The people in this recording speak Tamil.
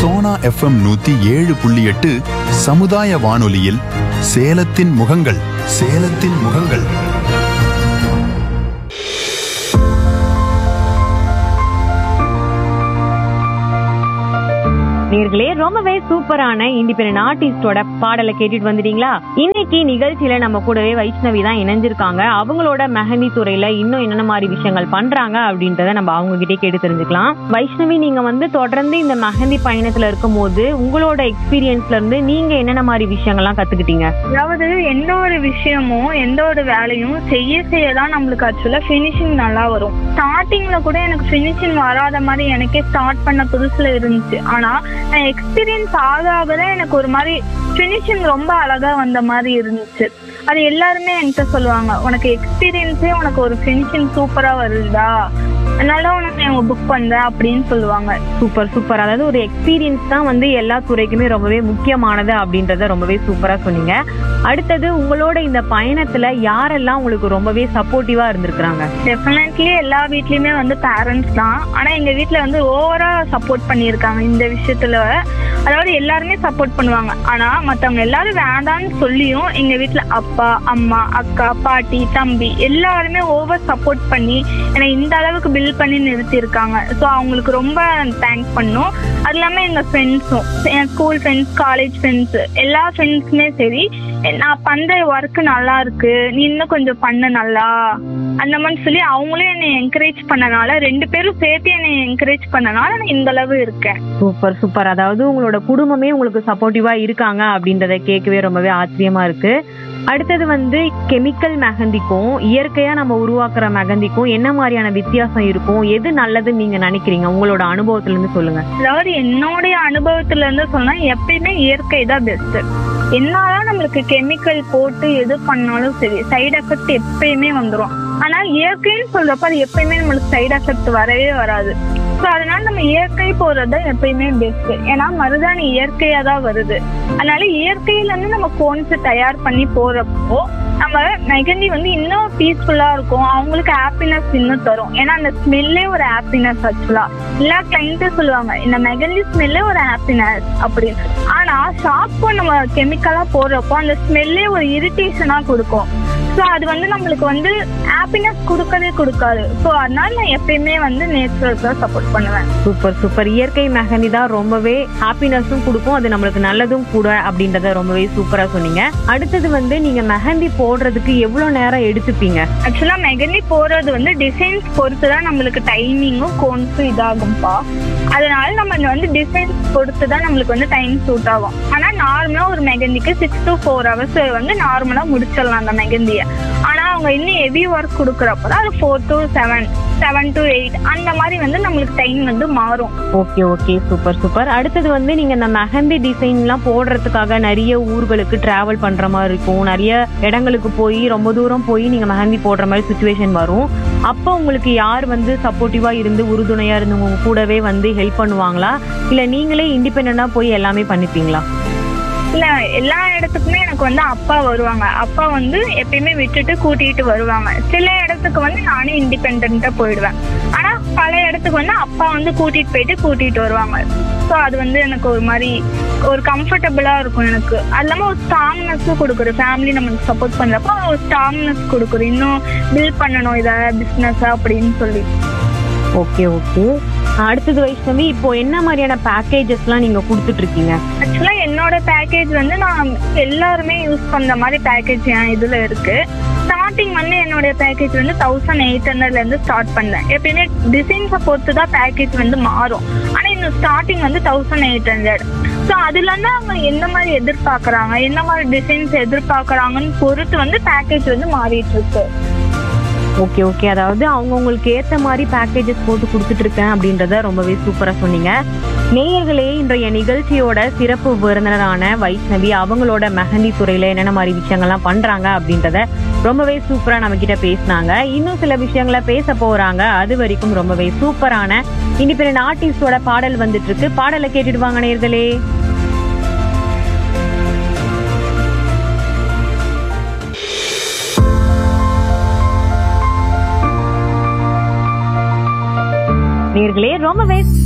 சோனா எஃப்எம் நூத்தி ஏழு புள்ளி எட்டு சமுதாய வானொலியில் சேலத்தின் முகங்கள் சேலத்தின் முகங்கள் நேர்களே ரொம்பவே சூப்பரான இண்டிபெண்டன்ட் ஆர்டிஸ்டோட பாடலை கேட்டுட்டு வந்துட்டீங்களா இன்னைக்கு நிகழ்ச்சியில நம்ம கூடவே வைஷ்ணவி தான் இணைஞ்சிருக்காங்க அவங்களோட மெஹந்தி துறையில இன்னும் என்னென்ன மாதிரி விஷயங்கள் பண்றாங்க அப்படின்றத நம்ம அவங்க கிட்டே கேட்டு தெரிஞ்சுக்கலாம் வைஷ்ணவி நீங்க வந்து தொடர்ந்து இந்த மெஹந்தி பயணத்துல இருக்கும்போது உங்களோட எக்ஸ்பீரியன்ஸ்ல இருந்து நீங்க என்னென்ன மாதிரி விஷயங்கள்லாம் கத்துக்கிட்டீங்க அதாவது எந்த ஒரு விஷயமும் எந்த ஒரு வேலையும் செய்ய செய்ய தான் நம்மளுக்கு ஆக்சுவலா ஃபினிஷிங் நல்லா வரும் ஸ்டார்டிங்ல கூட எனக்கு ஃபினிஷிங் வராத மாதிரி எனக்கே ஸ்டார்ட் பண்ண புதுசுல இருந்துச்சு ஆனா நான் எக்ஸ்பீரியன்ஸ் ஆக ஆக தான் எனக்கு ஒரு மாதிரி ஃபினிஷிங் ரொம்ப அழகா வந்த மாதிரி இருந்துச்சு அது எல்லாருமே என்கிட்ட சொல்லுவாங்க உனக்கு எக்ஸ்பீரியன்ஸே உனக்கு ஒரு ஃபினிஷிங் சூப்பரா வருதா அதனால உனக்கு அவங்க புக் பண்றேன் அப்படின்னு சொல்லுவாங்க சூப்பர் சூப்பர் அதாவது ஒரு எக்ஸ்பீரியன்ஸ் தான் வந்து எல்லா துறைக்குமே ரொம்பவே முக்கியமானது அப்படின்றத ரொம்பவே சூப்பரா சொன்னீங்க அடுத்தது உங்களோட இந்த பயணத்துல யாரெல்லாம் உங்களுக்கு ரொம்பவே சப்போர்ட்டிவா இருந்திருக்கிறாங்க டெஃபினெட்லி எல்லா வீட்லயுமே வந்து பேரண்ட்ஸ் தான் ஆனா எங்க வீட்ல வந்து ஓவரா சப்போர்ட் பண்ணியிருக்காங்க இந்த விஷயத்துல அதாவது எல்லாருமே சப்போர்ட் பண்ணுவாங்க ஆனா மத்தவங்க எல்லாரும் வேண்டாம்னு சொல்லியும் எங்க வீட்ல அப்பா அம்மா அக்கா பாட்டி தம்பி எல்லாருமே ஓவர் சப்போர்ட் பண்ணி என்னை இந்த அளவுக்கு பில் பண்ணி நிறுத்தியிருக்காங்க ஸோ அவங்களுக்கு ரொம்ப தேங்க்ஸ் பண்ணும் அது இல்லாம எங்க ஃப்ரெண்ட்ஸும் என் ஸ்கூல் ஃப்ரெண்ட்ஸ் காலேஜ் ஃப்ரெண்ட்ஸ் எல்லா ஃப்ரெண்ட்ஸுமே சரி நான் பண்ற ஒர்க் நல்லா இருக்கு நீ இன்னும் கொஞ்சம் பண்ண நல்லா அந்த மாதிரி சொல்லி அவங்களும் என்னை என்கரேஜ் பண்ணனால ரெண்டு பேரும் சேர்த்து என்னை என்கரேஜ் பண்ணனால நான் இந்த அளவு இருக்கேன் சூப்பர் சூப்பர் அதாவது உங்களோட குடும்பமே உங்களுக்கு சப்போர்ட்டிவா இருக்காங்க அப்படின்றத கேட்கவே ரொம்பவே ஆச்சரியமா இருக்கு அடுத்தது வந்து கெமிக்கல் மெஹந்திக்கும் இயற்கையா நம்ம உருவாக்குற மெஹந்திக்கும் என்ன மாதிரியான வித்தியாசம் இருக்கும் எது நல்லதுன்னு நீங்க நினைக்கிறீங்க உங்களோட அனுபவத்துல இருந்து சொல்லுங்க அதாவது என்னுடைய அனுபவத்துல இருந்து சொன்னா எப்பயுமே இயற்கை தான் பெஸ்ட் என்னதான் நம்மளுக்கு கெமிக்கல் போட்டு எது பண்ணாலும் சரி சைடு எஃபெக்ட் எப்பயுமே வந்துரும் ஆனா இயற்கைன்னு சொல்றப்ப அது எப்பயுமே நம்மளுக்கு சைடு எஃபெக்ட் வரவே வராது ஸோ அதனால நம்ம இயற்கை போறது தான் எப்பயுமே பெஸ்ட் ஏன்னா மருதாணி இயற்கையா தான் வருது அதனால இயற்கையில இருந்து நம்ம கோன்ஸ் தயார் பண்ணி போறப்போ நம்ம மெகந்தி வந்து இன்னும் பீஸ்ஃபுல்லா இருக்கும் அவங்களுக்கு ஹாப்பினஸ் இன்னும் தரும் ஏன்னா அந்த ஸ்மெல்லே ஒரு ஹாப்பினஸ் ஆக்சுவலா எல்லா கிளைண்ட்டும் சொல்லுவாங்க இந்த மெகந்தி ஸ்மெல்லே ஒரு ஹாப்பினஸ் அப்படின்னு ஆனா ஷாப்பும் நம்ம கெமிக்கலா போடுறப்போ அந்த ஸ்மெல்லே ஒரு இரிட்டேஷனா கொடுக்கும் ஸோ அது வந்து நம்மளுக்கு வந்து ஹாப்பினஸ் கொடுக்கவே கொடுக்காது ஸோ அதனால நான் எப்பயுமே வந்து நேச்சுரலுக்கு தான் சப்போர்ட் பண்ணுவேன் சூப்பர் சூப்பர் இயற்கை மெஹந்தி தான் ரொம்பவே ஹாப்பினஸும் கொடுக்கும் அது நம்மளுக்கு நல்லதும் கூட அப்படின்றத ரொம்பவே சூப்பரா சொன்னீங்க அடுத்தது வந்து நீங்க மெஹந்தி போடுறதுக்கு எவ்வளவு நேரம் எடுத்துப்பீங்க ஆக்சுவலா மெகந்தி போறது வந்து டிசைன்ஸ் பொறுத்து தான் நம்மளுக்கு டைமிங்கும் கோன்ஸும் இதாகும்பா அதனால நம்ம இங்க வந்து டிசைன்ஸ் பொறுத்து தான் நம்மளுக்கு வந்து டைம் சூட் ஆகும் ஆனா நார்மலா ஒரு மெகந்திக்கு சிக்ஸ் டு ஃபோர் ஹவர்ஸ் வந்து நார்மலா முடிச்சிடலாம் அந்த மெகந்திய ஆனா அவங்க இன்னும் ஹெவி ஒர்க் கொடுக்குறப்ப தான் அது four to seven seven to eight அந்த மாதிரி வந்து நம்மளுக்கு டைம் வந்து மாறும் ஓகே ஓகே சூப்பர் சூப்பர் அடுத்தது வந்து நீங்க இந்த மெஹந்தி டிசைன்லாம் போடுறதுக்காக நிறைய ஊர்களுக்கு டிராவல் பண்ற மாதிரி இருக்கும் நிறைய இடங்களுக்கு போய் ரொம்ப தூரம் போய் நீங்க மெஹந்தி போடுற மாதிரி சுச்சுவேஷன் வரும் அப்போ உங்களுக்கு யார் வந்து சப்போர்ட்டிவா இருந்து உறுதுணையா இருந்து உங்க கூடவே வந்து ஹெல்ப் பண்ணுவாங்களா இல்ல நீங்களே இண்டிபெண்டா போய் எல்லாமே பண்ணிப்பீங்களா இல்ல எல்லா இடத்துக்குமே எனக்கு வந்து அப்பா வருவாங்க அப்பா வந்து எப்பயுமே விட்டுட்டு கூட்டிட்டு வருவாங்க சில இடத்துக்கு வந்து நானே இண்டிபெண்டா போயிடுவேன் ஆனா பல இடத்துக்கு வந்து அப்பா வந்து கூட்டிட்டு போயிட்டு கூட்டிட்டு வருவாங்க ஸோ அது வந்து எனக்கு ஒரு மாதிரி ஒரு கம்ஃபர்டபுளா இருக்கும் எனக்கு அது இல்லாம ஒரு ஸ்ட்ராங்னஸும் கொடுக்குது ஃபேமிலி நம்மளுக்கு சப்போர்ட் பண்றப்போ ஒரு ஸ்ட்ராங்னஸ் கொடுக்குது இன்னும் பில்ட் பண்ணணும் இதை பிஸ்னஸ் அப்படின்னு சொல்லி ஓகே ஓகே அடுத்தது வைஷ்ணவி இப்போ என்ன மாதிரியான பேக்கேஜஸ்லாம் நீங்க கொடுத்துட்டு இருக்கீங்க ஆக்சுவலா என்னோட பேக்கேஜ் வந்து நான் எல்லாருமே யூஸ் பண்ற மாதிரி பேக்கேஜ் என் இதுல இருக்கு ஸ்டார்டிங் வந்து என்னோட பேக்கேஜ் வந்து தௌசண்ட் எயிட் ஹண்ட்ரட்ல இருந்து ஸ்டார்ட் பண்ணேன் எப்பயுமே டிசைன்ஸை பொறுத்து தான் பேக்கேஜ் வந்து மாறும் ஆனா இந்த ஸ்டார்டிங் வந்து தௌசண்ட் எயிட் ஹண்ட்ரட் ஸோ அதுல இருந்து அவங்க என்ன மாதிரி எதிர்பார்க்கறாங்க என்ன மாதிரி டிசைன்ஸ் எதிர்பார்க்கறாங்கன்னு பொறுத்து வந்து பேக்கேஜ் வந்து மாறிட்டு இருக்கு ஓகே ஓகே அதாவது அவங்க உங்களுக்கு ஏத்த மாதிரி பேக்கேஜஸ் போட்டு கொடுத்துட்டு இருக்கேன் அப்படின்றத ரொம்பவே சூப்பரா சொன்னீங்க நேயர்களே இன்றைய நிகழ்ச்சியோட சிறப்பு விருந்தினரான வைஷ்ணவி அவங்களோட மெஹந்தி துறையில என்னென்ன மாதிரி விஷயங்கள்லாம் பண்றாங்க அப்படின்றத ரொம்பவே சூப்பரா நம்ம கிட்ட பேசினாங்க இன்னும் சில விஷயங்களை பேச போறாங்க அது வரைக்கும் ரொம்பவே சூப்பரான இண்டிபெண்ட் ஆர்டிஸ்டோட பாடல் வந்துட்டு இருக்கு பாடலை கேட்டுடுவாங்க நேயர்களே நேர்களே ரொம்பவே